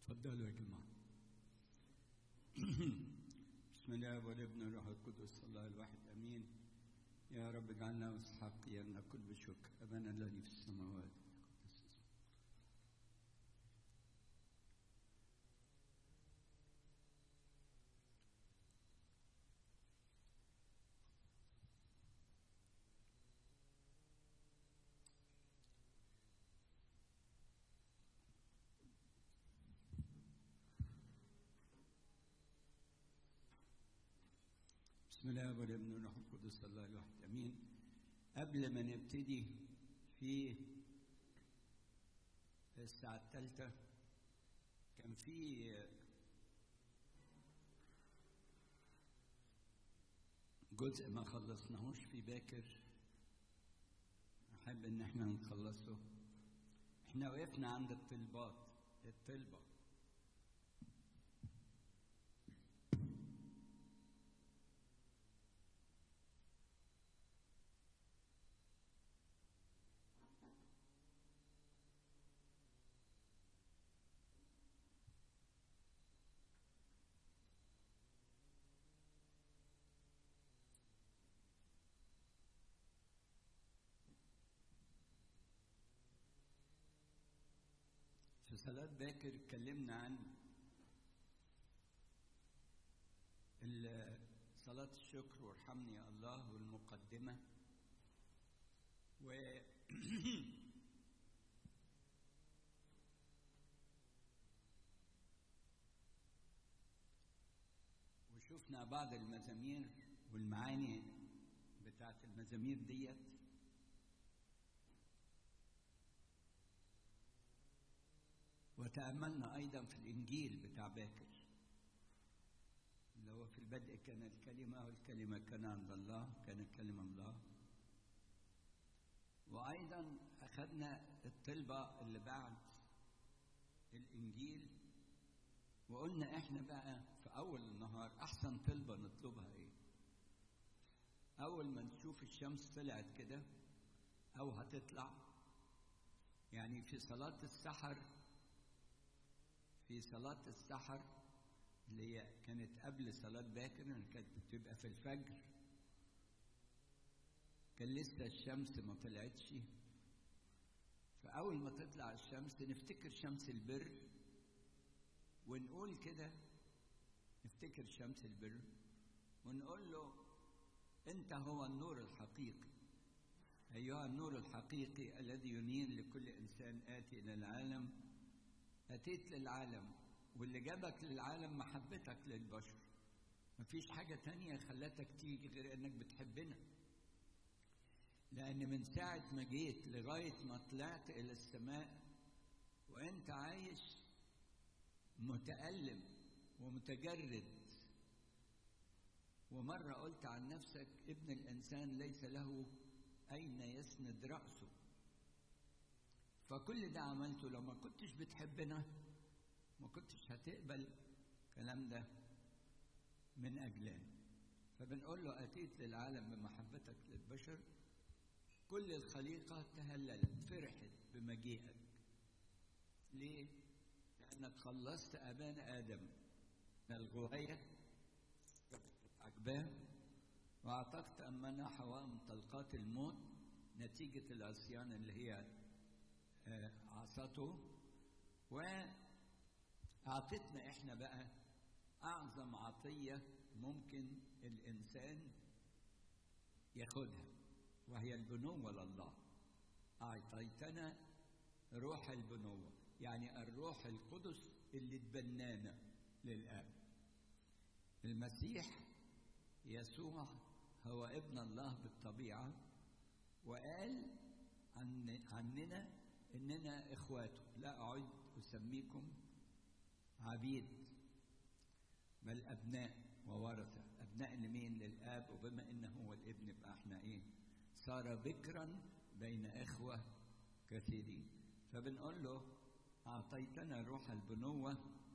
تفضلوا يا جماعة بسم الله والابن والروح القدس الله الواحد امين يا رب اجعلنا مستحقين كل شكر ابانا الذي في السماوات بسم الله والابن والروح القدس الله الواحد امين قبل ما نبتدي في الساعة الثالثة كان في جزء ما خلصناهوش في باكر أحب إن احنا نخلصه احنا وقفنا عند الطلبات الطلبة في صلاة باكر اتكلمنا عن ال- صلاة الشكر وارحمني يا الله والمقدمة و وشفنا بعض المزامير والمعاني بتاعت المزامير ديت وتأملنا أيضا في الإنجيل بتاع باكر اللي هو في البدء كان الكلمة والكلمة كان عند الله كان الكلمة الله وأيضا أخذنا الطلبة اللي بعد الإنجيل وقلنا إحنا بقى في أول النهار أحسن طلبة نطلبها إيه؟ أول ما نشوف الشمس طلعت كده أو هتطلع يعني في صلاة السحر في صلاة السحر اللي هي كانت قبل صلاة باكر اللي كانت بتبقى في الفجر كان لسه الشمس ما طلعتش فأول ما تطلع الشمس نفتكر شمس البر ونقول كده نفتكر شمس البر ونقول له أنت هو النور الحقيقي أيها النور الحقيقي الذي ينير لكل إنسان آتي إلى العالم أتيت للعالم واللي جابك للعالم محبتك للبشر مفيش حاجة تانية خلتك تيجي غير إنك بتحبنا لأن من ساعة ما جيت لغاية ما طلعت إلى السماء وأنت عايش متألم ومتجرد ومرة قلت عن نفسك ابن الإنسان ليس له أين يسند رأسه فكل ده عملته لو ما كنتش بتحبنا ما كنتش هتقبل الكلام ده من أجلنا فبنقول له أتيت للعالم بمحبتك للبشر كل الخليقة تهللت فرحت بمجيئك ليه؟ لأنك خلصت أبانا آدم من الغواية عجباه وأعتقت أمنا حواء من طلقات الموت نتيجة العصيان اللي هي عصته وأعطتنا إحنا بقى أعظم عطية ممكن الإنسان ياخدها وهي البنوة لله أعطيتنا روح البنوة يعني الروح القدس اللي تبنانا للآب المسيح يسوع هو ابن الله بالطبيعة وقال عن عننا اننا اخواته لا اعد اسميكم عبيد بل ابناء وورثه ابناء لمين للاب وبما انه هو الابن يبقى احنا ايه صار بكرا بين اخوه كثيرين فبنقول له اعطيتنا روح البنوه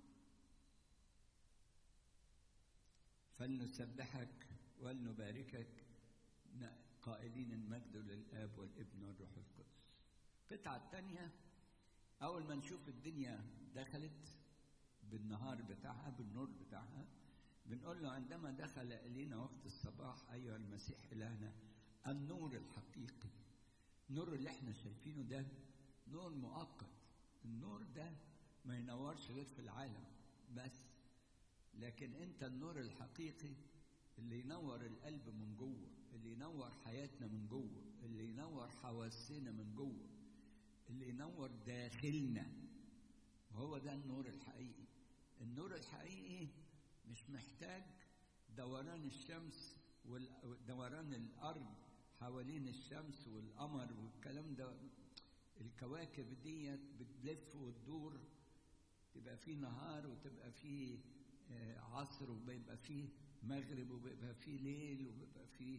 فلنسبحك ولنباركك قائلين المجد للاب والابن والروح القدس القطعة الثانية أول ما نشوف الدنيا دخلت بالنهار بتاعها بالنور بتاعها بنقول له عندما دخل إلينا وقت الصباح أيها المسيح إلهنا النور الحقيقي النور اللي احنا شايفينه ده نور مؤقت النور ده ما ينورش غير في العالم بس لكن انت النور الحقيقي اللي ينور القلب من جوه اللي ينور حياتنا من جوه اللي ينور حواسنا من جوه اللي ينور داخلنا وهو ده النور الحقيقي النور الحقيقي مش محتاج دوران الشمس ودوران الارض حوالين الشمس والقمر والكلام ده الكواكب ديت بتلف وتدور تبقى فيه نهار وتبقى فيه عصر وبيبقى فيه مغرب وبيبقى فيه ليل وبيبقى فيه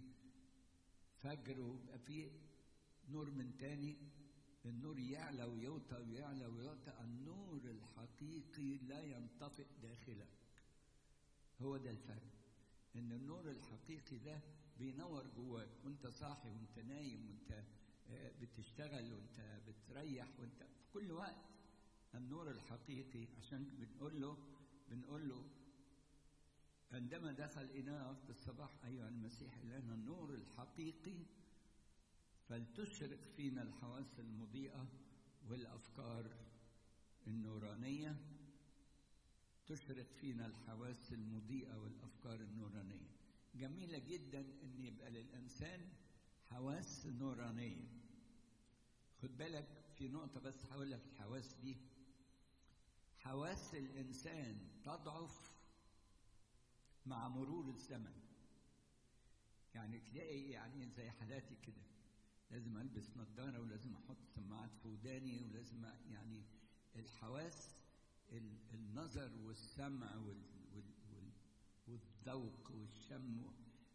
فجر وبيبقى فيه نور من تاني النور يعلى ويوطى ويعلى ويوطى النور الحقيقي لا ينطفئ داخلك هو ده الفرق ان النور الحقيقي ده بينور جواك وانت صاحي وانت نايم وانت بتشتغل وانت بتريح وانت في كل وقت النور الحقيقي عشان بنقول له بنقول له عندما دخل إلينا وقت الصباح أيها المسيح لنا النور الحقيقي فلتشرق فينا الحواس المضيئة والأفكار النورانية تشرق فينا الحواس المضيئة والأفكار النورانية جميلة جدا أن يبقى للإنسان حواس نورانية خد بالك في نقطة بس هقول لك الحواس دي حواس الإنسان تضعف مع مرور الزمن يعني تلاقي يعني زي حالاتي كده لازم البس نظاره ولازم احط سماعات في وداني ولازم يعني الحواس النظر والسمع وال وال وال والذوق والشم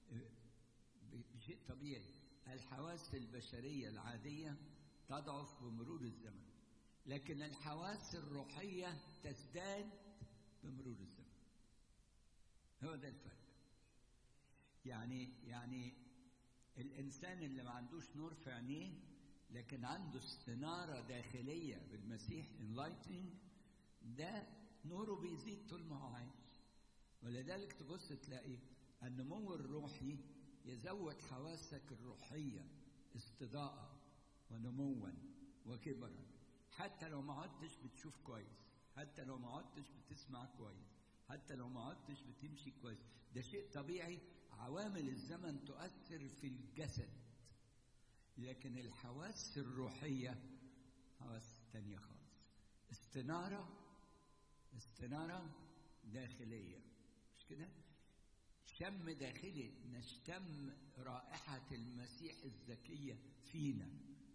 بشيء طبيعي الحواس البشريه العاديه تضعف بمرور الزمن لكن الحواس الروحيه تزداد بمرور الزمن هو ده الفرق يعني يعني الانسان اللي ما عندوش نور في عينيه لكن عنده استناره داخليه بالمسيح انلايتنج ده نوره بيزيد طول ما هو عايش ولذلك تبص تلاقي النمو الروحي يزود حواسك الروحيه استضاءه ونموا وكبرا حتى لو ما عدتش بتشوف كويس حتى لو ما عدتش بتسمع كويس حتى لو ما عدتش بتمشي كويس ده شيء طبيعي عوامل الزمن تؤثر في الجسد لكن الحواس الروحية حواس تانية خالص استنارة استنارة داخلية مش كده شم داخلي نشتم رائحة المسيح الزكية فينا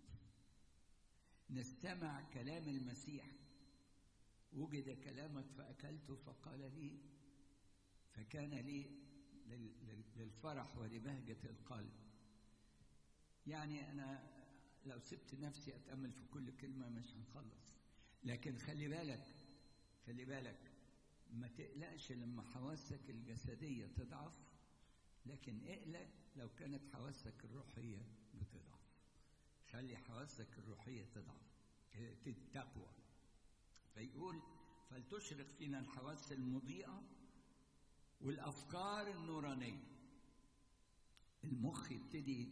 نستمع كلام المسيح وجد كلامك فأكلته فقال لي فكان لي للفرح ولبهجة القلب يعني أنا لو سبت نفسي أتأمل في كل كلمة مش هنخلص لكن خلي بالك خلي بالك ما تقلقش لما حواسك الجسدية تضعف لكن اقلق لو كانت حواسك الروحية بتضعف خلي حواسك الروحية تضعف تقوى فيقول فلتشرق فينا الحواس المضيئة والأفكار النورانية المخ يبتدي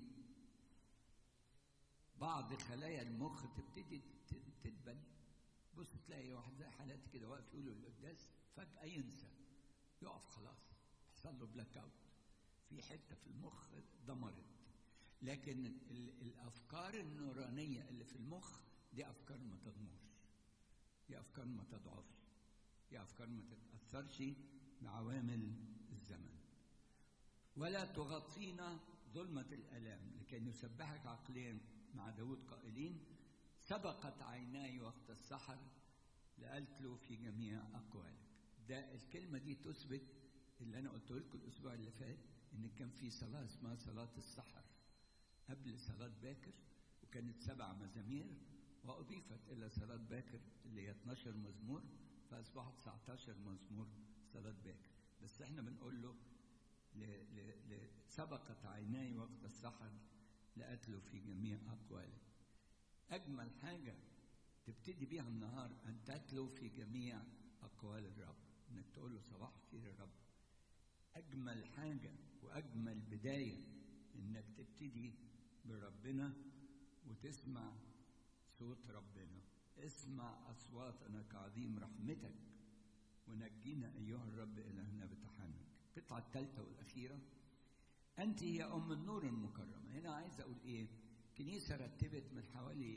بعض خلايا المخ تبتدي تتبني بص تلاقي واحد زي حالاتي كده واقف يقول القداس فجأة ينسى يقف خلاص يحصل له بلاك اوت في حتة في المخ دمرت لكن الأفكار النورانية اللي في المخ دي أفكار ما تضمرش دي أفكار ما تضعفش دي أفكار ما تتأثرش بعوامل الزمن ولا تغطينا ظلمة الآلام لكي نسبحك عقليا مع داود قائلين سبقت عيناي وقت السحر لألتلو في جميع أقوالك ده الكلمة دي تثبت اللي أنا قلته لكم الأسبوع اللي فات إن كان في صلاة اسمها صلاة السحر قبل صلاة باكر وكانت سبع مزامير وأضيفت إلى صلاة باكر اللي هي 12 مزمور فأصبحت 19 مزمور صلاة باكر بس احنا بنقول له ل ل ل سبقت عيناي وقت السحر لأتلو في جميع أقوالك أجمل حاجة تبتدي بيها النهار أن تتلو في جميع أقوال الرب إنك تقول له صباح الخير يا رب أجمل حاجة وأجمل بداية إنك تبتدي بربنا وتسمع صوت ربنا اسمع أصواتنا كعظيم رحمتك ونجينا أيها الرب إلهنا بتحنك القطعة الثالثة والأخيرة أنت هي أم النور المكرمة هنا عايز أقول إيه كنيسة رتبت من حوالي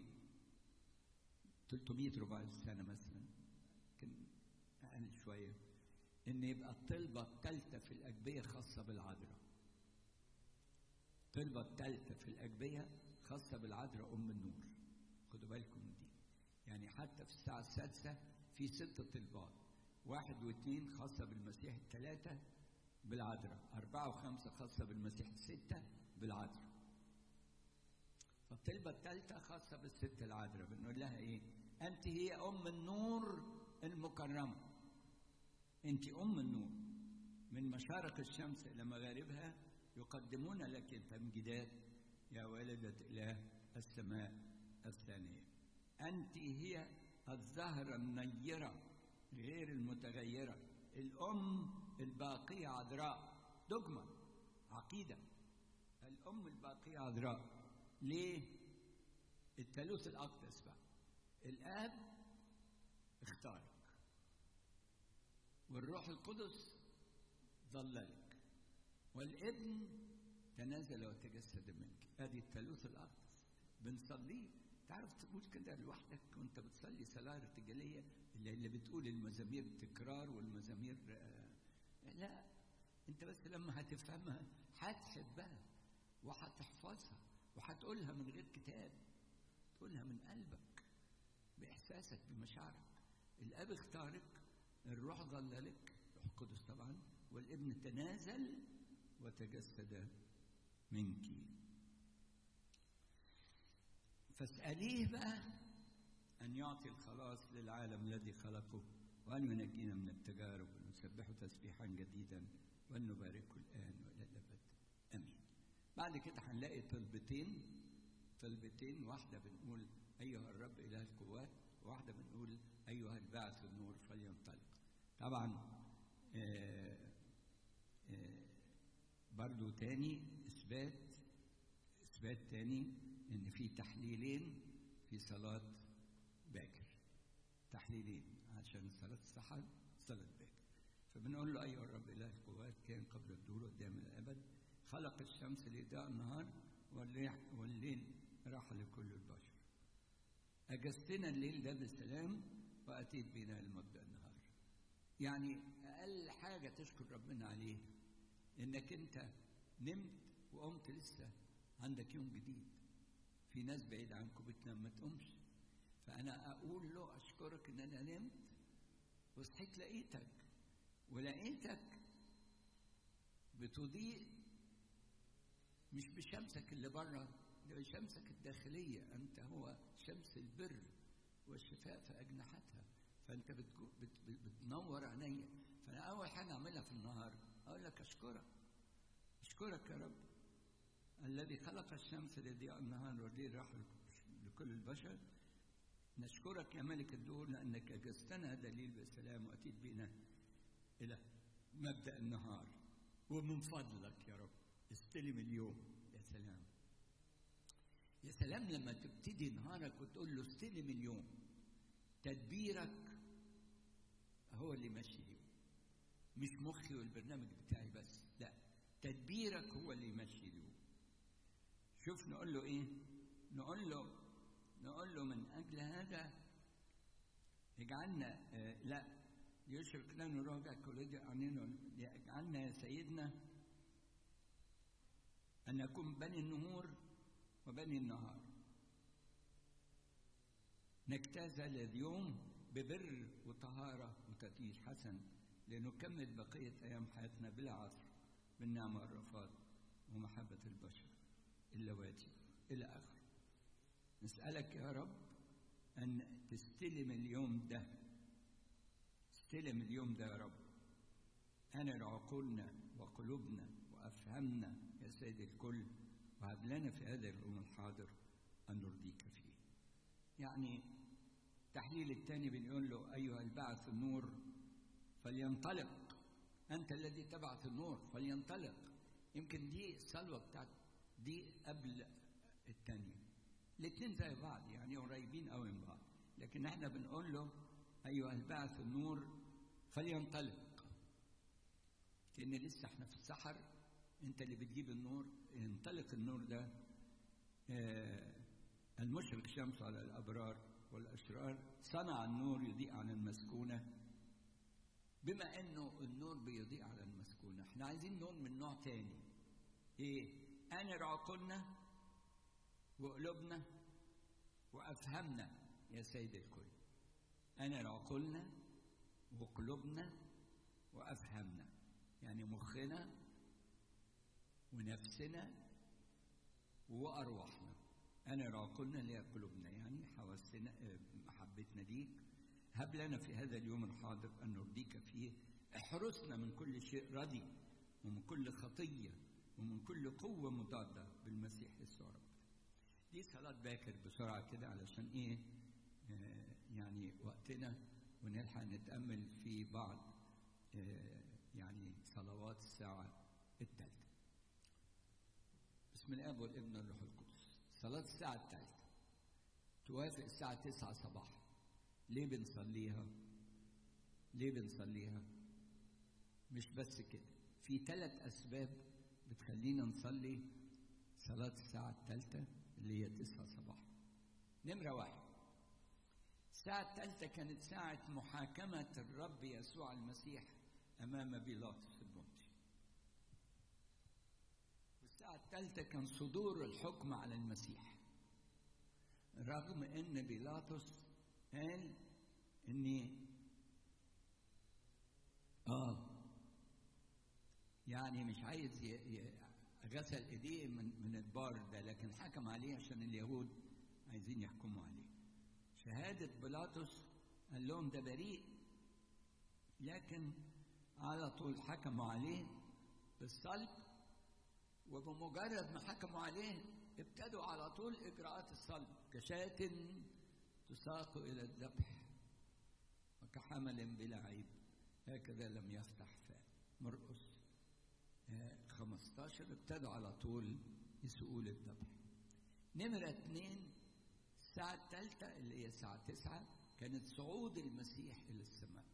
300 ربع سنة مثلا يمكن أقل شوية إن يبقى الطلبة الثالثة في الأجبية خاصة بالعذراء الطلبة الثالثة في الأجبية خاصة بالعذراء أم النور خدوا بالكم من دي يعني حتى في الساعة السادسة في ست طلبات واحد واثنين خاصة بالمسيح الثلاثة بالعذراء أربعة وخمسة خاصة بالمسيح الستة بالعذراء فالطلبة الثالثة خاصة بالست العذراء بنقول لها إيه أنت هي أم النور المكرمة أنت أم النور من مشارق الشمس إلى مغاربها يقدمون لك تمجيدات يا والدة إله السماء الثانية أنت هي الزهرة النيرة غير المتغيرة الأم الباقية عذراء دجمة عقيدة الأم الباقية عذراء ليه؟ الثالوث الأقدس بقى الآب اختارك والروح القدس ظللك والابن تنازل وتجسد منك ادي الثالوث الاقدس بنصليه تعرف تقول كده لوحدك وانت بتصلي صلاه ارتجاليه اللي, اللي بتقول المزامير تكرار والمزامير آه لا انت بس لما هتفهمها هتحبها وهتحفظها وهتقولها من غير كتاب تقولها من قلبك باحساسك بمشاعرك الاب اختارك الروح ظللك الروح القدس طبعا والابن تنازل وتجسد منك فاسأليه بقى أن يعطي الخلاص للعالم الذي خلقه وأن ينجينا من التجارب ونسبحه تسبيحا جديدا وأن نباركه الآن وإلى الأبد آمين بعد كده هنلاقي طلبتين طلبتين واحدة بنقول أيها الرب إله القوات وواحدة بنقول أيها الباعث النور فلينطلق طبعا آه آه برضو تاني إثبات إثبات تاني إن في تحليلين في صلاة باكر تحليلين عشان صلاة السحر صلاة باكر فبنقول له أيها الرب إله القوات كان قبل الدور قدام الأبد خلق الشمس لإضاء النهار والليل راحة لكل البشر أجزتنا الليل ده بسلام وأتيت بنا لمبدأ النهار يعني أقل حاجة تشكر ربنا عليه إنك أنت نمت وقمت لسه عندك يوم جديد في ناس بعيد عنكم بتنام ما تقومش فأنا أقول له أشكرك إن أنا نمت وصحيت لقيتك ولقيتك بتضيء مش بشمسك اللي بره ده بشمسك الداخلية أنت هو شمس البر والشفاء في أجنحتها فأنت بتجو بت بتنور عينيا فأنا أول حاجة أعملها في النهار أقول لك أشكرك أشكرك يا رب الذي خلق الشمس لضياء النهار والليل راح لكل البشر نشكرك يا ملك الدور لأنك أجزتنا دليل بسلام وأتيت بنا إلى مبدأ النهار ومن فضلك يا رب استلم اليوم يا سلام يا سلام لما تبتدي نهارك وتقول له استلم اليوم تدبيرك هو اللي ماشي اليوم مش مخي والبرنامج بتاعي بس لا تدبيرك هو اللي يمشي اليوم شوف نقول له ايه نقول له نقول له من اجل هذا اجعلنا آه لا يشرق لنا نراجع ولدي عنينا اجعلنا يا سيدنا ان نكون بني النهور وبني النهار نجتاز اليوم ببر وطهارة وتدليل حسن لنكمل بقية أيام حياتنا بلا عصر بالنعمة والرفاق ومحبة البشر اللواتي إلى آخره نسألك يا رب أن تستلم اليوم ده استلم اليوم ده يا رب أنر عقولنا وقلوبنا وأفهمنا يا سيد الكل وهب لنا في هذا اليوم الحاضر أن نرضيك فيه يعني التحليل الثاني بنقول له أيها البعث النور فلينطلق أنت الذي تبعث النور فلينطلق يمكن دي الصلوة بتاعت دي قبل الثانية الاثنين زي بعض يعني قريبين قوي من بعض لكن احنا بنقول له أيها البعث النور فلينطلق لأن لسه احنا في السحر أنت اللي بتجيب النور ينطلق النور ده آه المشرق شمس على الأبرار والأشرار صنع النور يضيء عن المسكونة بما أنه النور بيضيء على المسكونة احنا عايزين نور من نوع تاني ايه أنر عقولنا وقلوبنا وأفهمنا يا سيد الكل أنر عقولنا وقلوبنا وأفهمنا يعني مخنا ونفسنا وأرواحنا أنا عقولنا اللي هي قلوبنا يعني حواسنا محبتنا ليك هب لنا في هذا اليوم الحاضر أن نرضيك فيه احرسنا من كل شيء ردي ومن كل خطية ومن كل قوة مضادة بالمسيح يسوع رب دي صلاة باكر بسرعة كده علشان إيه آه يعني وقتنا ونلحق نتأمل في بعض آه يعني صلوات الساعة الثالثة بسم الاب والابن والروح القدس صلاة الساعة الثالثة توافق الساعة تسعة صباحا ليه بنصليها؟ ليه بنصليها؟ مش بس كده في ثلاث أسباب بتخلينا نصلي صلاة الساعة الثالثة اللي هي تسعة صباحا نمرة واحد الساعة الثالثة كانت ساعة محاكمة الرب يسوع المسيح أمام بيلاطس البنطي الساعة الثالثة كان صدور الحكم على المسيح رغم ان بيلاطس قال اني اه يعني مش عايز ي... ي... غسل ايديه من من البار ده لكن حكم عليه عشان اليهود عايزين يحكموا عليه شهادة بيلاطس قال لهم ده بريء لكن على طول حكموا عليه بالصلب وبمجرد ما حكموا عليه ابتدوا على طول اجراءات الصلب كشاة تساق الى الذبح وكحمل بلا عيب هكذا لم يفتح فاه مرقس 15 ابتدوا على طول يسوقوا للذبح نمرة اثنين الساعة الثالثة اللي هي الساعة تسعة كانت صعود المسيح إلى السماء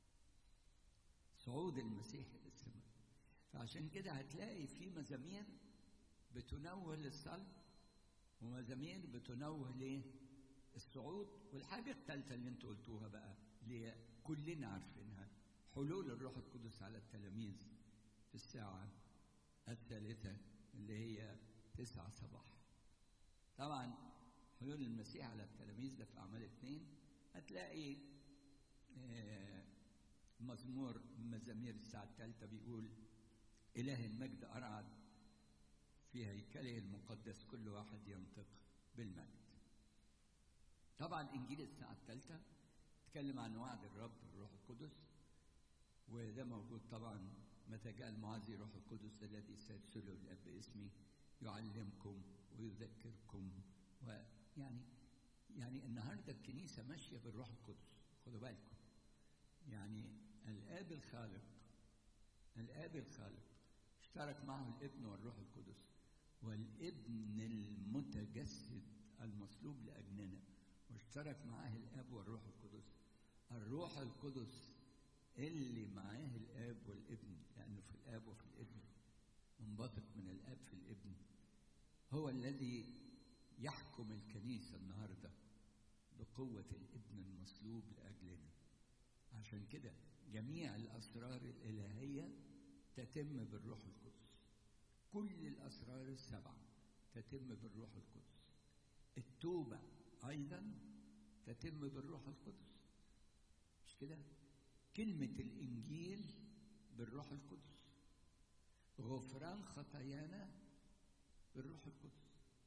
صعود المسيح إلى السماء فعشان كده هتلاقي في مزامير بتنوه للصلب ومزامير بتنوه للصعود والحاجة الثالثة اللي انتوا قلتوها بقى اللي كلنا عارفينها حلول الروح القدس على التلاميذ في الساعة الثالثة اللي هي تسعة صباح طبعا حلول المسيح على التلاميذ ده في أعمال اثنين هتلاقي مزمور مزامير الساعة الثالثة بيقول إله المجد أرعد في هيكله المقدس كل واحد ينطق بالمجد طبعا إنجيل الساعة الثالثة تكلم عن وعد الرب الروح القدس وده موجود طبعا متى جاء المعزي روح القدس الذي سيرسله الاب باسمي يعلمكم ويذكركم ويعني يعني النهارده الكنيسه ماشيه بالروح القدس خدوا بالكم يعني الاب الخالق الاب الخالق اشترك معه الابن والروح القدس والابن المتجسد المصلوب لاجلنا واشترك معاه الاب والروح القدس الروح القدس اللي معاه الاب والابن لانه في الاب وفي الابن منبثق من الاب في الابن هو الذي يحكم الكنيسه النهارده بقوه الابن المصلوب لاجلنا عشان كده جميع الاسرار الالهيه تتم بالروح القدس كل الاسرار السبعه تتم بالروح القدس التوبه ايضا تتم بالروح القدس مش كده كلمة الإنجيل بالروح القدس غفران خطايانا بالروح القدس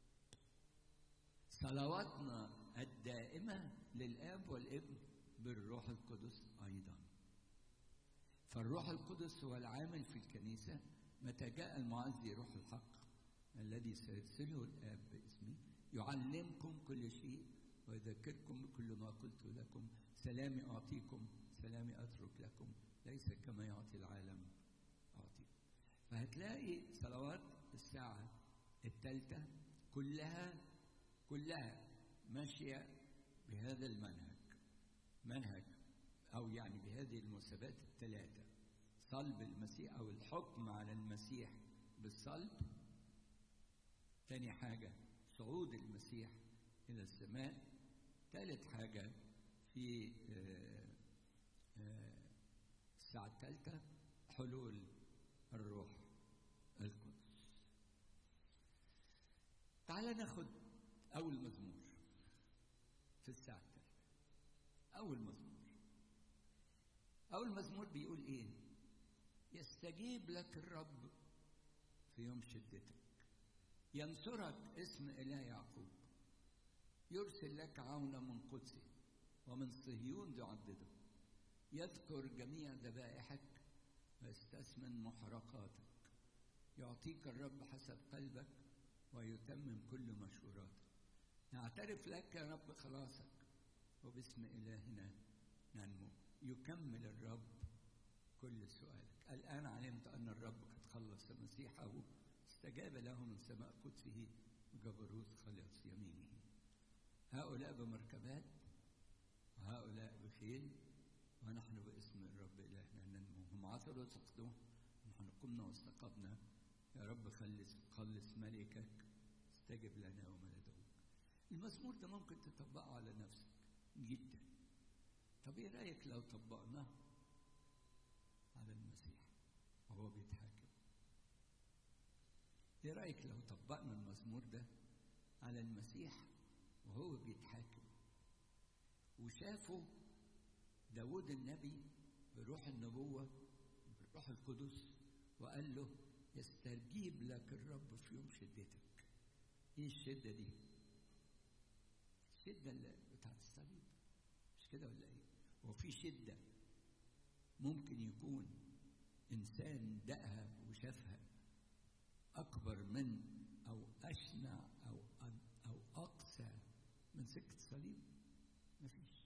صلواتنا الدائمة للآب والابن بالروح القدس أيضا فالروح القدس هو العامل في الكنيسة متى جاء المعزي روح الحق الذي سيرسله الآب باسمي يعلمكم كل شيء ويذكركم بكل ما قلت لكم سلامي أعطيكم سلامي أترك لكم ليس كما يعطي العالم أعطي فهتلاقي صلوات الساعة الثالثة كلها كلها ماشية بهذا المنهج منهج أو يعني بهذه المثابات الثلاثة صلب المسيح أو الحكم على المسيح بالصلب تاني حاجة صعود المسيح إلى السماء ثالث حاجة في آه، آه، الساعة الثالثة حلول الروح القدس تعال ناخد أول مزمور في الساعة الثالثة أول مزمور أول مزمور بيقول إيه؟ يستجيب لك الرب في يوم شدتك ينصرك اسم إله يعقوب يرسل لك عونا من قدسه ومن صهيون يعضده يذكر جميع ذبائحك ويستثمن محرقاتك يعطيك الرب حسب قلبك ويتمم كل مشوراتك نعترف لك يا رب خلاصك وباسم إلهنا ننمو يكمل الرب كل سؤالك الآن علمت أن الرب قد خلص مسيحه استجاب له من سماء قدسه وجبروت خلص يمينه هؤلاء بمركبات وهؤلاء بخيل ونحن باسم الرب إلهنا ننمو هم عثروا سقطوا نحن قمنا واستقبنا يا رب خلص خلص ملكك استجب لنا وما ندعوك المزمور ده ممكن تطبقه على نفسك جدا طب ايه رايك لو طبقناه على المسيح وهو بيتحاكم ايه رايك لو طبقنا المزمور ده على المسيح وهو بيتحاكم وشافوا داود النبي بروح النبوة بالروح القدس وقال له يستجيب لك الرب في يوم شدتك ايه الشدة دي الشدة اللي بتاعت الصليب مش كده ولا ايه وفي شدة ممكن يكون إنسان دقها وشافها أكبر من أو أشنع أو أو أقسى من سكة الصليب مفيش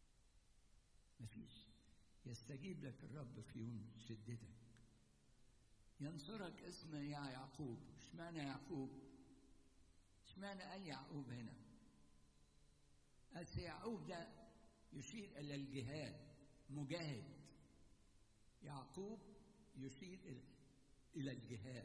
مفيش يستجيب لك الرب في يوم شدتك ينصرك اسم يا يعقوب اشمعنى يعقوب اشمعنى قال يعقوب هنا أصل يعقوب ده يشير إلى الجهاد مجاهد يعقوب يشير إلى إلى الجهاد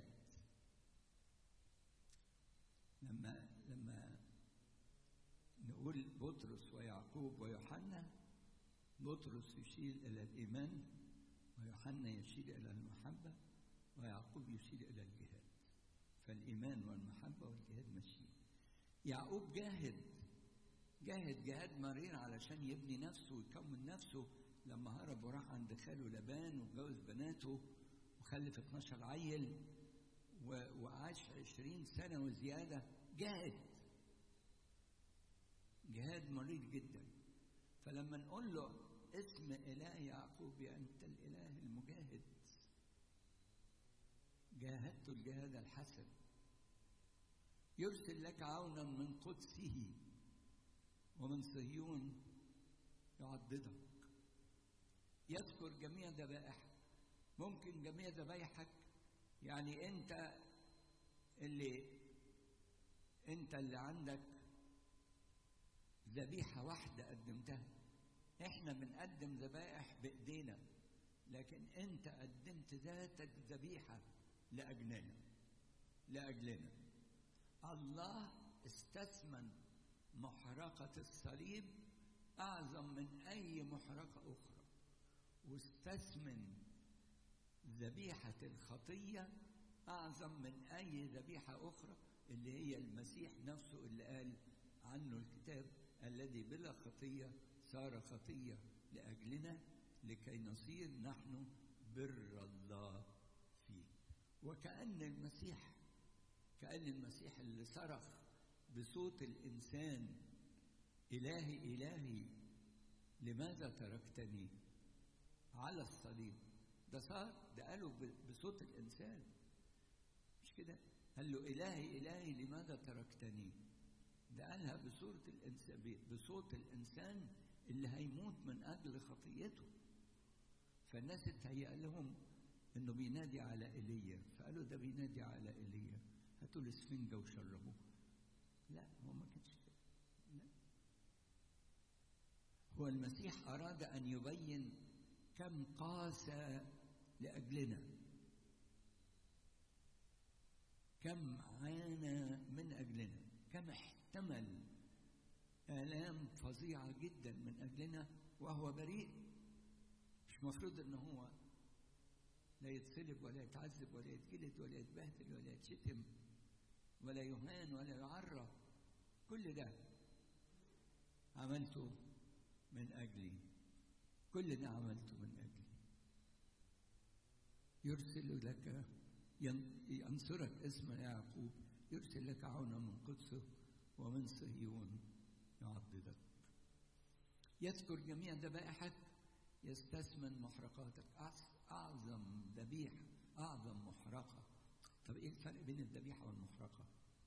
لما لما نقول بطرس ويعقوب ويوحنا بطرس يشير إلى الإيمان ويوحنا يشير إلى المحبة ويعقوب يشير إلى الجهاد فالإيمان والمحبة والجهاد ماشيين يعقوب جاهد جاهد جهاد مرير علشان يبني نفسه ويكون نفسه لما هرب وراح عند خاله لبان وجوز بناته وخلف 12 عيل وعاش 20 سنة وزيادة جاهد جهاد مريض جدا فلما نقول له اسم إله يعقوب يا أنت الإله المجاهد جاهدت الجهاد الحسن يرسل لك عونا من قدسه ومن صهيون يعضدك يذكر جميع ذبائحك ممكن جميع ذبايحك يعني انت اللي انت اللي عندك ذبيحة واحدة قدمتها احنا بنقدم ذبائح بايدينا لكن انت قدمت ذاتك ذبيحة لأجلنا لأجلنا الله استثمن محرقة الصليب أعظم من أي محرقة أخرى واستثمن ذبيحة الخطية أعظم من أي ذبيحة أخرى اللي هي المسيح نفسه اللي قال عنه الكتاب الذي بلا خطية صار خطية لأجلنا لكي نصير نحن بر الله فيه وكأن المسيح كأن المسيح اللي صرخ بصوت الإنسان إلهي إلهي لماذا تركتني على الصليب ده صار ده قاله بصوت الإنسان مش كده قال له إلهي إلهي لماذا تركتني ده قالها بصورة الإنسان بصوت الإنسان اللي هيموت من أجل خطيته فالناس اتهيأ لهم انه بينادي على ايليا فقالوا ده بينادي على ايليا هاتوا له اسفنجه وشربوه لا هو ما كانش كده لا. هو المسيح اراد ان يبين كم قاس لاجلنا كم عانى من اجلنا كم احتمل الام فظيعه جدا من اجلنا وهو بريء مش مفروض ان هو لا يتصلب ولا يتعذب ولا يتجلد ولا يتبهدل ولا يتشتم ولا يهان ولا يعرى كل ده عملته من أجلي كل ده عملته من أجلي يرسل لك ينصرك اسم يعقوب يرسل لك عونا من قدسه ومن صهيون يعضدك يذكر جميع ذبائحك يستثمن محرقاتك أعظم ذبيحة أعظم محرقة طب إيه الفرق بين الذبيحة والمحرقة؟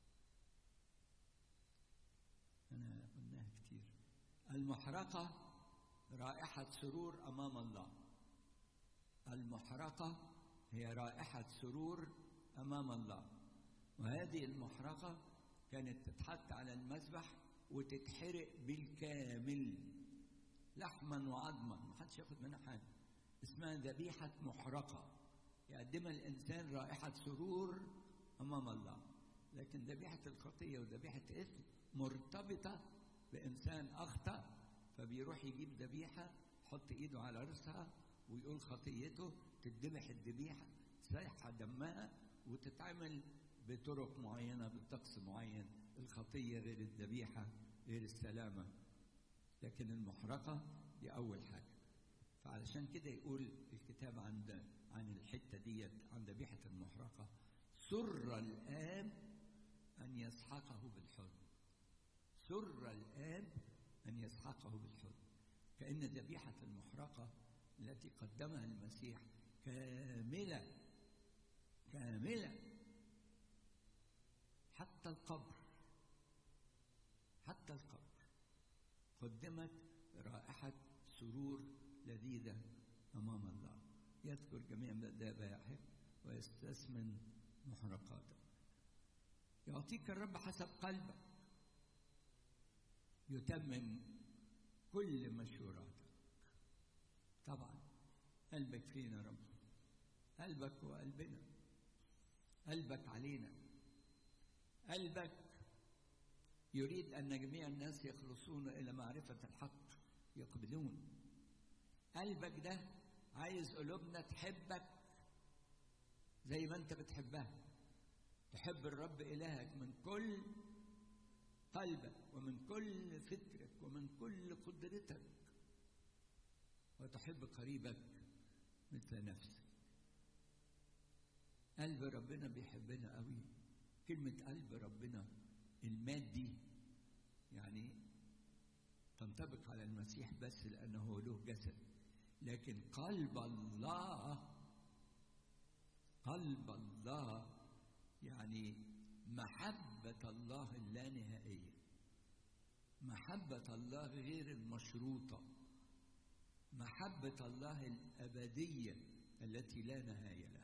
أنا قلناها كتير المحرقة رائحة سرور أمام الله المحرقة هي رائحة سرور أمام الله وهذه المحرقة كانت تتحط على المذبح وتتحرق بالكامل لحما وعظما ما حدش ياخد منها حاجة اسمها ذبيحة محرقة يقدمها الإنسان رائحة سرور أمام الله لكن ذبيحة الخطية وذبيحة إثم مرتبطة بإنسان أخطأ فبيروح يجيب ذبيحة يحط إيده على رأسها ويقول خطيته تذبح الذبيحة تسيح دمها وتتعمل بطرق معينة بطقس معين الخطية غير الذبيحة غير السلامة لكن المحرقة دي أول حاجة فعلشان كده يقول الكتاب عن عن الحتة ديت عن ذبيحة المحرقة سر الآب أن يسحقه بالحزن سر الآب أن يسحقه بالحزن كأن ذبيحة المحرقة التي قدمها المسيح كاملة كاملة حتى القبر حتى القبر قدمت رائحة سرور لذيذة أمام الله يذكر جميع ذبائحك ويستثمن محرقاتك يعطيك الرب حسب قلبك يتمم كل مشوراتك طبعا قلبك فينا يا رب قلبك وقلبنا قلبك علينا قلبك يريد أن جميع الناس يخلصون إلى معرفة الحق يقبلون قلبك ده عايز قلوبنا تحبك زي ما انت بتحبها تحب الرب إلهك من كل قلبك ومن كل فكرك ومن كل قدرتك وتحب قريبك مثل نفسك قلب ربنا بيحبنا قوي كلمة قلب ربنا المادي يعني تنطبق على المسيح بس لأنه له جسد لكن قلب الله قلب الله يعني محبة الله اللانهائية محبة الله غير المشروطة محبة الله الأبدية التي لا نهاية لها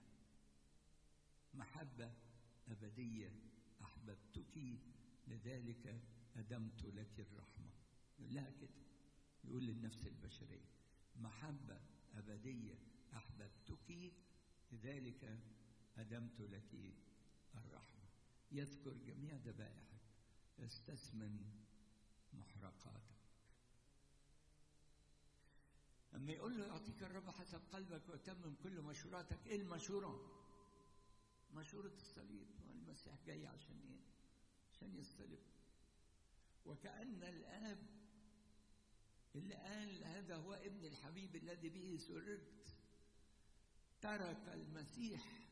محبة أبدية أحببتك لذلك أدمت لك الرحمة يقول لها كده يقول للنفس البشرية محبة أبدية أحببتك لذلك أدمت لك الرحمة يذكر جميع ذبائحك يستثمن محرقاتك أما يقول له يعطيك الرب حسب قلبك ويتمم كل مشوراتك إيه المشورة؟ مشورة الصليب والمسيح جاي عشان إيه؟ عشان يصطلب وكأن الآب اللي قال هذا هو ابن الحبيب الذي به سررت ترك المسيح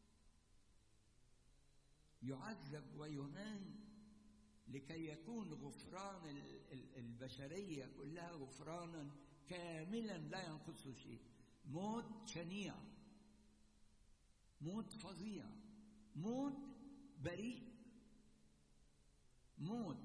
يعذب ويهان لكي يكون غفران البشرية كلها غفرانا كاملا لا ينقصه شيء موت شنيع موت فظيع موت بريء موت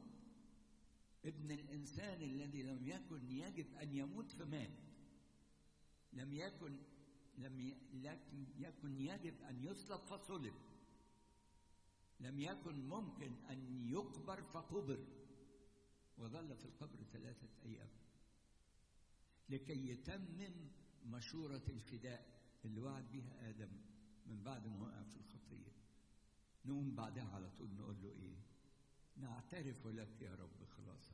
ابن الإنسان الذي لم يكن يجب أن يموت فمات لم لم يكن لم ي... لم يكن يجب أن يصلب فصلب لم يكن ممكن أن يقبر فقبر وظل في القبر ثلاثة أيام لكي يتمم مشورة الفداء اللي وعد بها آدم من بعد ما وقع في الخطية نقوم بعدها على طول نقول له إيه نعترف لك يا رب خلاصك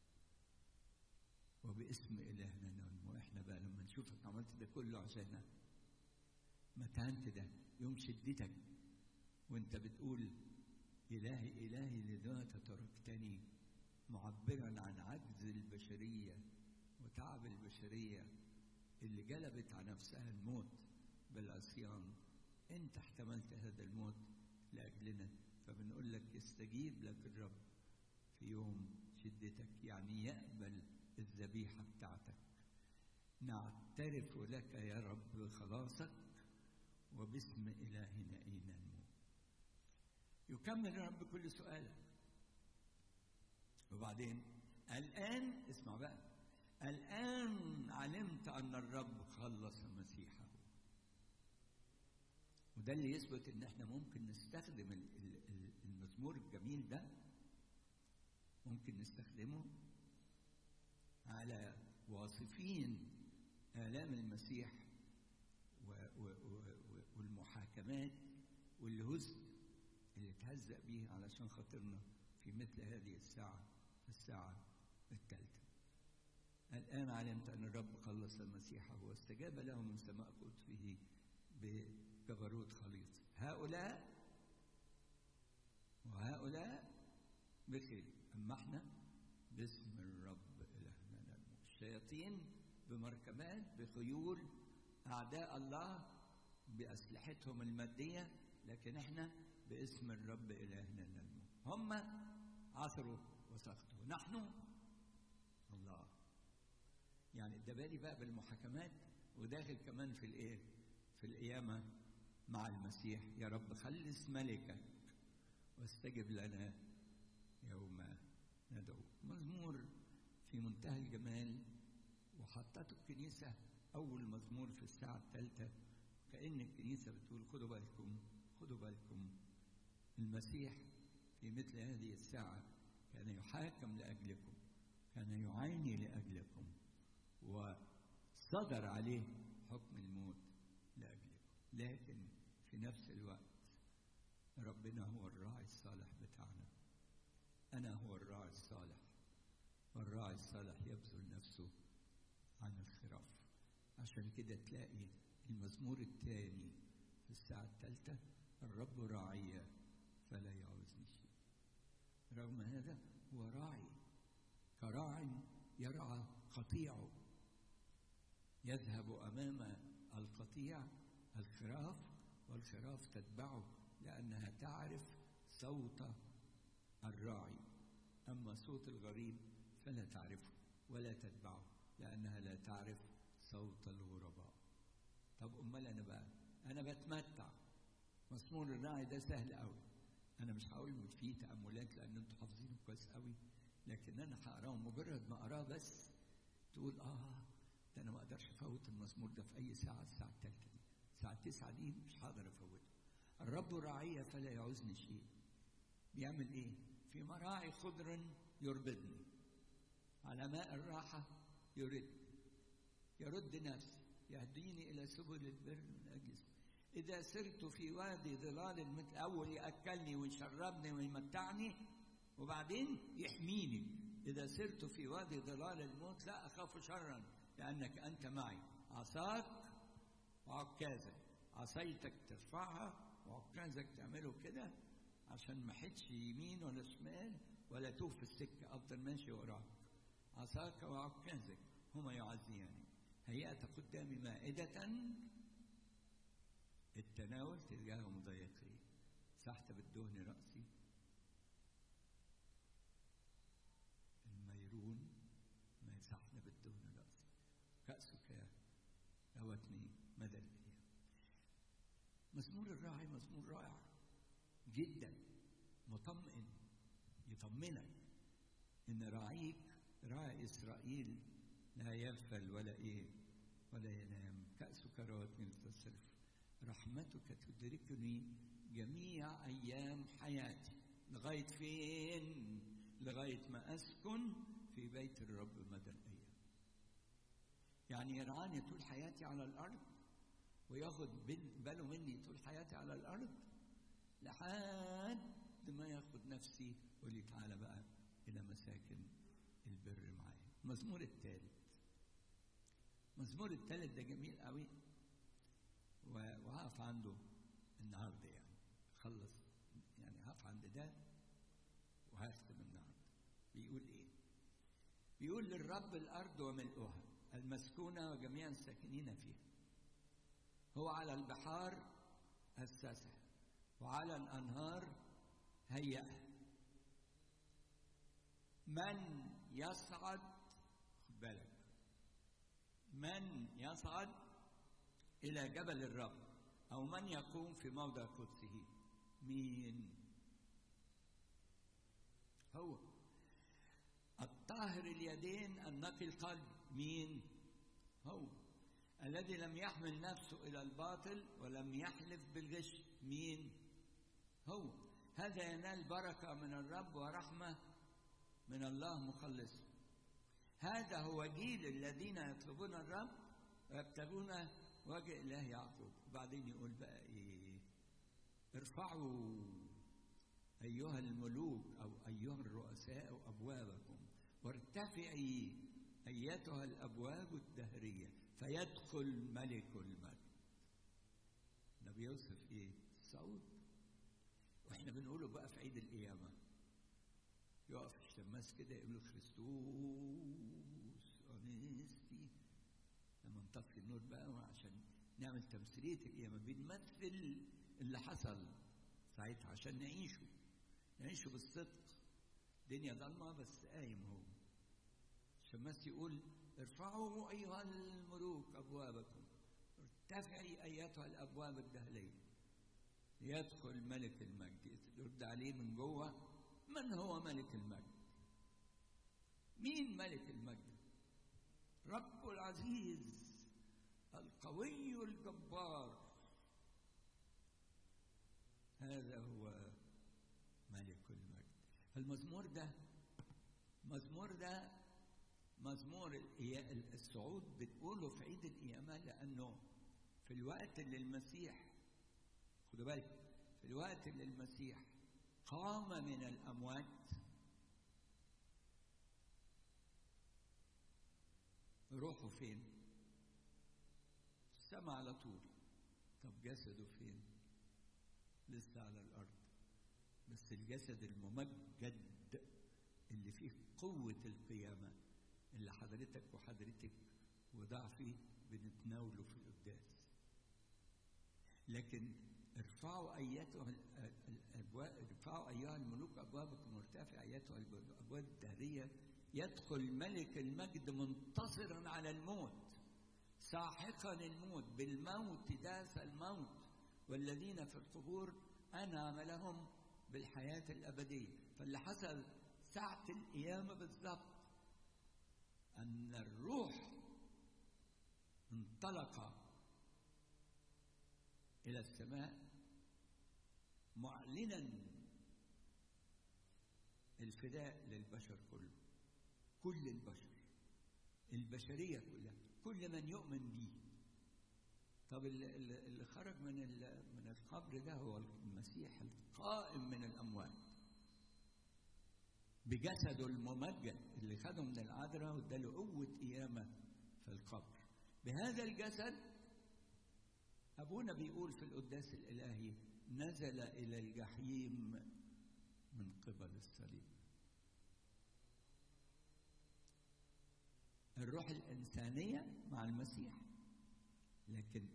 وباسم إلهنا ننمو إحنا بقى لما نشوفك عملت ده كله عشاننا متانت ده يوم شدتك وانت بتقول إلهي إلهي لذات تركتني معبرا عن عجز البشرية وتعب البشرية اللي جلبت على نفسها الموت بالعصيان انت احتملت هذا الموت لأجلنا فبنقول لك يستجيب لك الرب في يوم شدتك يعني يقبل الذبيحة بتاعتك نعترف لك يا رب خلاصك وباسم إلهنا إيه ننمو يكمل الرب كل سؤالك وبعدين الآن اسمع بقى الآن علمت أن الرب خلص مسيحه وده اللي يثبت ان احنا ممكن نستخدم المزمور الجميل ده ممكن نستخدمه على واصفين آلام المسيح و و و والمحاكمات والهزء اللي اتهزأ بيه علشان خاطرنا في مثل هذه الساعة الساعة الثالثة الآن علمت أن الرب خلص المسيح واستجاب له من سماء قدسه بجبروت خليط هؤلاء وهؤلاء بخير أما احنا باسم الرب إلهنا ننمو الشياطين بمركبات بخيول أعداء الله بأسلحتهم المادية لكن احنا باسم الرب إلهنا ننمو هم عثروا وسقطوا نحن الله يعني الدبالي بقى بالمحاكمات وداخل كمان في الايه في القيامة مع المسيح يا رب خلص ملكك واستجب لنا يوم ندعو مزمور في منتهى الجمال وحطته الكنيسة أول مزمور في الساعة الثالثة كأن الكنيسة بتقول خدوا بالكم خدوا بالكم المسيح في مثل هذه الساعة كان يحاكم لأجلكم كان يعاني لأجلكم وصدر عليه حكم الموت لأجلكم لكن في نفس الوقت ربنا هو الراعي الصالح بتاعنا أنا هو الراعي الصالح والراعي الصالح يبذل نفسه عن الخراف عشان كده تلاقي المزمور الثاني في الساعة الثالثة الرب راعي فلا يعوزني شيء رغم هذا هو راعي كراع يرعى قطيعه يذهب أمام القطيع الخراف والخراف تتبعه لأنها تعرف صوت الراعي أما صوت الغريب فلا تعرفه ولا تتبعه لأنها لا تعرف صوت الغرباء طب أمال أنا بقى أنا بتمتع مزمور الراعي ده سهل قوي أنا مش هقول فيه تأملات لأن أنتوا حافظينه كويس قوي لكن أنا هقراه مجرد ما أقراه بس تقول آه ده أنا ما أقدرش أفوت المزمور ده في أي ساعة الساعة الثالثة دي الساعة التسعة دي مش هقدر أفوته الرب راعي فلا يعوزني شيء بيعمل إيه؟ في مراعي خضر يربدني على ماء الراحة يرد يرد نفسي يهديني إلى سبل البر من أجل إذا سرت في وادي ظلال المثل أول يأكلني ويشربني ويمتعني وبعدين يحميني إذا سرت في وادي ظلال الموت لا أخاف شرا لأنك أنت معي عصاك وعكازك عصايتك ترفعها وعكازك تعمله كده عشان ما حدش يمين ولا شمال ولا توه في السكة أفضل ماشي وراك عصاك وعكازك هما يعزياني هيأت قدامي مائدة التناول تلقاه مضيقي سحت بالدهن رأسي الميرون ما يسحن بالدهن رأسي كأسك روتني مدى الأيام مزمور الراعي مزمور رائع جدا مطمئن يطمنك ان راعيك راعي اسرائيل لا يغفل ولا ايه ولا ينام سكرات من تصرف رحمتك تدركني جميع أيام حياتي لغاية فين؟ لغاية ما أسكن في بيت الرب مدى الأيام يعني يرعاني طول حياتي على الأرض وياخد باله مني طول حياتي على الأرض لحد ما ياخد نفسي ويقول لي تعالى بقى إلى مساكن البر معايا المزمور الثالث المزمور الثالث ده جميل قوي وهقف عنده النهارده يعني خلص يعني هقف عند ده وهختم النهارده بيقول ايه؟ بيقول للرب الارض وملؤها المسكونه وجميع الساكنين فيها هو على البحار اسسها وعلى الانهار هيئها من يصعد خد بالك من يصعد الى جبل الرب او من يقوم في موضع قدسه مين هو الطاهر اليدين النقي القلب مين هو الذي لم يحمل نفسه الى الباطل ولم يحلف بالغش مين هو هذا ينال بركه من الرب ورحمه من الله مخلص هذا هو جيل الذين يطلبون الرب ويبتغون وجه اله يعقوب وبعدين يقول بقى ايه ارفعوا ايها الملوك او ايها الرؤساء ابوابكم وارتفعي ايتها الابواب الدهريه فيدخل ملك المجد ده بيوصف ايه الصوت واحنا بنقوله بقى في عيد القيامه يقف الشماس كده يقول له خريستوس انستي لما نطفي النور بقى عشان نعمل تمثيليه القيامه بنمثل اللي حصل ساعتها عشان نعيشه نعيشه بالصدق دنيا ضلمه بس قايم هو الشماس يقول ارفعوا ايها الملوك ابوابكم ارتفعي ايتها الابواب الدهليه ليدخل ملك المجد يرد عليه من جوه من هو ملك المجد مين ملك المجد رب العزيز القوي الجبار هذا هو ملك المجد المزمور ده مزمور ده مزمور الصعود بتقوله في عيد القيامة لأنه في الوقت اللي المسيح خدوا بالك في الوقت اللي المسيح قام من الأموات روحه فين؟ السما على طول طب جسده فين؟ لسه على الأرض بس الجسد الممجد اللي فيه قوة القيامة اللي حضرتك وحضرتك وضعفي بنتناوله في القداس لكن ارفعوا ايتها الابواب ارفعوا ايها الملوك ابوابكم وارتفع ايتها الابواب الدهريه يدخل ملك المجد منتصرا على الموت ساحقا الموت بالموت داس الموت والذين في القبور انعم لهم بالحياه الابديه فاللي حصل ساعه القيامه بالظبط ان الروح انطلق الى السماء معلنا الفداء للبشر كله كل البشر البشريه كلها كل من يؤمن به طب اللي خرج من من القبر ده هو المسيح القائم من الاموات بجسده الممجد اللي خده من العذراء واداله قوه قيامه في القبر بهذا الجسد ابونا بيقول في القداس الالهي نزل الى الجحيم من قبل الصليب الروح الانسانيه مع المسيح لكن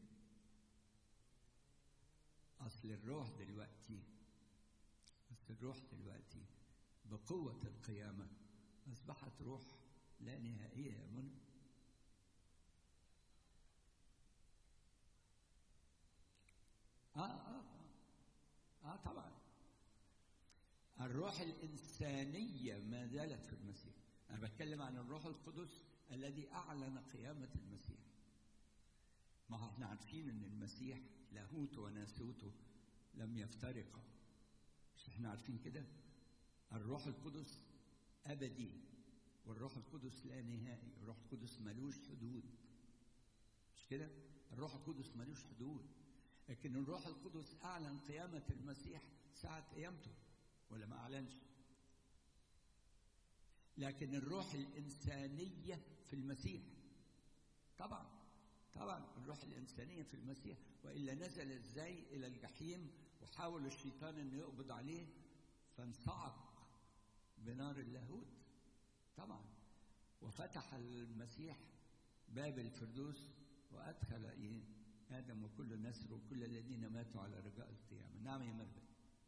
اصل الروح دلوقتي اصل الروح دلوقتي بقوه القيامه اصبحت روح لا نهائيه يا منى آه, آه, آه, آه طبعا الروح الإنسانية ما زالت في المسيح أنا بتكلم عن الروح القدس الذي أعلن قيامة المسيح ما هو احنا احنا عارفين ان المسيح لاهوته وناسوته لم يفترقا مش احنا عارفين كده الروح القدس ابدي والروح القدس لا نهائي الروح القدس ملوش حدود مش كده الروح القدس ملوش حدود لكن الروح القدس اعلن قيامه المسيح ساعه قيامته ولا ما اعلنش لكن الروح الانسانيه في المسيح طبعا طبعا الروح الانسانيه في المسيح والا نزل ازاي الى الجحيم وحاول الشيطان انه يقبض عليه فانصعق بنار اللاهوت طبعا وفتح المسيح باب الفردوس وادخل ايه ادم وكل نسر وكل الذين ماتوا على رجاء القيامه نعم يا مربد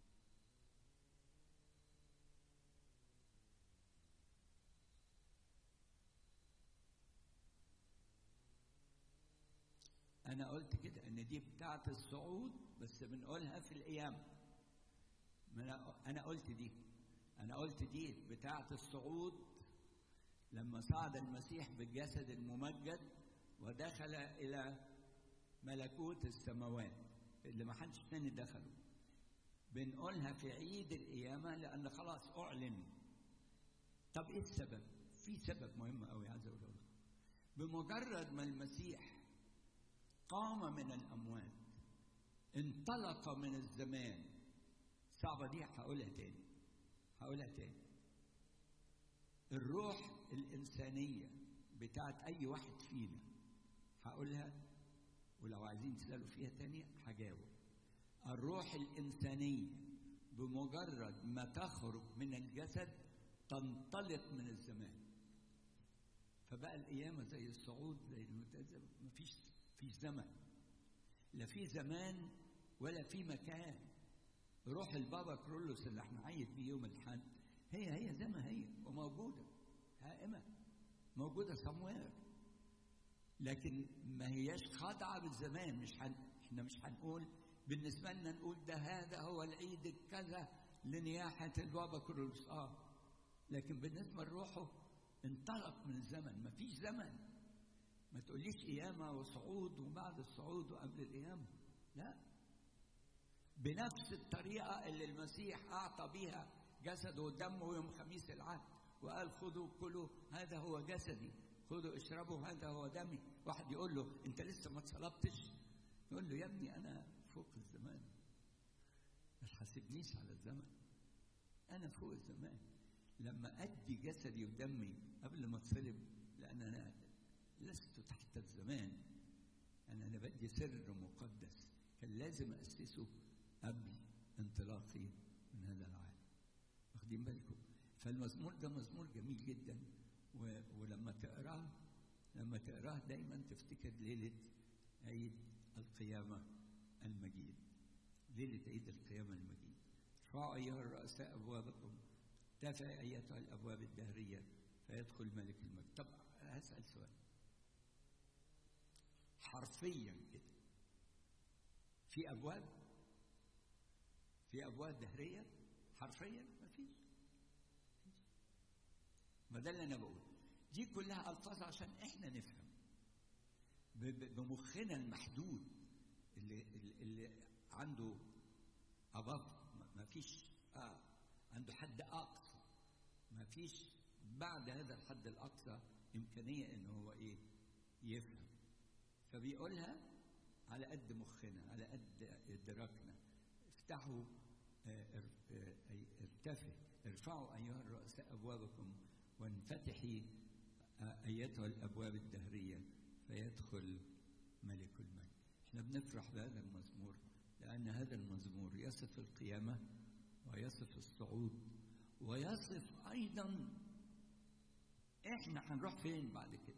انا قلت كده ان دي بتاعه الصعود بس بنقولها في القيامه انا قلت دي انا قلت دي بتاعه الصعود لما صعد المسيح بالجسد الممجد ودخل الى ملكوت السماوات اللي ما حدش تاني دخله بنقولها في عيد القيامه لان خلاص اعلن طب ايه السبب في سبب مهم قوي عايز اقوله لكم بمجرد ما المسيح قام من الاموات انطلق من الزمان صعبه دي هقولها تاني هقولها تاني الروح الإنسانية بتاعت أي واحد فينا هقولها ولو عايزين تسألوا فيها تاني هجاوب الروح الإنسانية بمجرد ما تخرج من الجسد تنطلق من الزمان فبقى القيامة زي الصعود زي المتزم مفيش فيش زمن لا في زمان ولا في مكان روح البابا كرولوس اللي احنا عايد بيه يوم الحد هي هي زي ما هي وموجودة هائمة موجودة سموير لكن ما هياش خاضعة بالزمان مش هن... احنا مش هنقول بالنسبة لنا نقول ده هذا هو العيد الكذا لنياحة البابا كرولوس اه لكن بالنسبة لروحه انطلق من الزمن ما فيش زمن ما تقوليش قيامة وصعود وبعد الصعود وقبل القيامة لا بنفس الطريقة اللي المسيح أعطى بها جسده ودمه يوم خميس العهد وقال خذوا كلوا هذا هو جسدي خذوا اشربوا هذا هو دمي واحد يقول له انت لسه ما اتصلبتش يقول له يا ابني انا فوق الزمان ما تحاسبنيش على الزمن انا فوق الزمان لما ادي جسدي ودمي قبل ما اتصلب لان انا لست تحت الزمان انا انا بدي سر مقدس كان لازم اسسه قبل انطلاقي من هذا العالم واخدين بالكم فالمزمور ده مزمور جميل جدا و... ولما تقراه لما تقراه دايما تفتكر ليله عيد القيامه المجيد ليله عيد القيامه المجيد ارفعوا ايها الرؤساء ابوابكم ارتفع ايتها الابواب الدهريه فيدخل ملك المجد طب هسال سؤال حرفيا كده في ابواب في ابواب دهريه حرفيا ما فيش ما ده اللي انا بقول دي كلها الفاظ عشان احنا نفهم بمخنا المحدود اللي اللي عنده أباف ما فيش آه عنده حد اقصى ما فيش بعد هذا الحد الاقصى امكانيه ان هو ايه يفهم فبيقولها على قد مخنا على قد ادراكنا افتحوا ارتفع ارفعوا ايها الرؤساء ابوابكم وانفتحي ايتها الابواب الدهريه فيدخل ملك المجد احنا بنفرح بهذا المزمور لان هذا المزمور يصف القيامه ويصف الصعود ويصف ايضا احنا هنروح فين بعد كده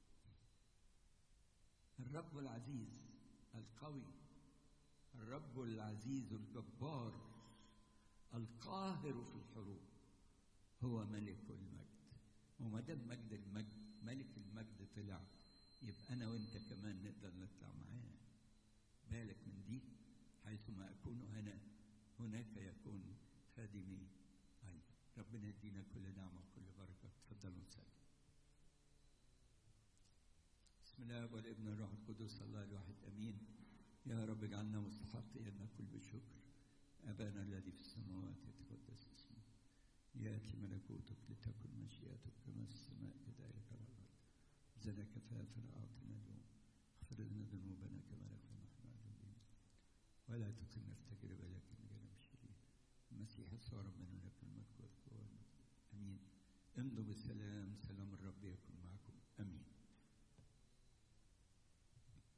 الرب العزيز القوي الرب العزيز الجبار القاهر في الحروب هو ملك المجد وما دام مجد المجد ملك المجد طلع يبقى انا وانت كمان نقدر نطلع معاه بالك من دي حيثما اكون هنا هناك يكون خادمي ايضا ربنا يدينا كل نعمه وكل بركه تفضلوا نسلم بسم الله والابن الروح القدس الله الواحد امين رب اجعلنا مستحقين ان نقول بشكر ابانا الذي في السماوات يتقدس اسمك ياتي ملكوتك لتكن مشيئتك كما في السماء كذلك على الارض زنا كفافا اعطنا اليوم اغفر لنا ذنوبنا كما نغفر نحن المذنبين ولا تكلنا في تجربه لكن نجنا الشرير المسيح صار من لك الملك والقوه والمجد امين امضوا بالسلام سلام الرب يكن معكم امين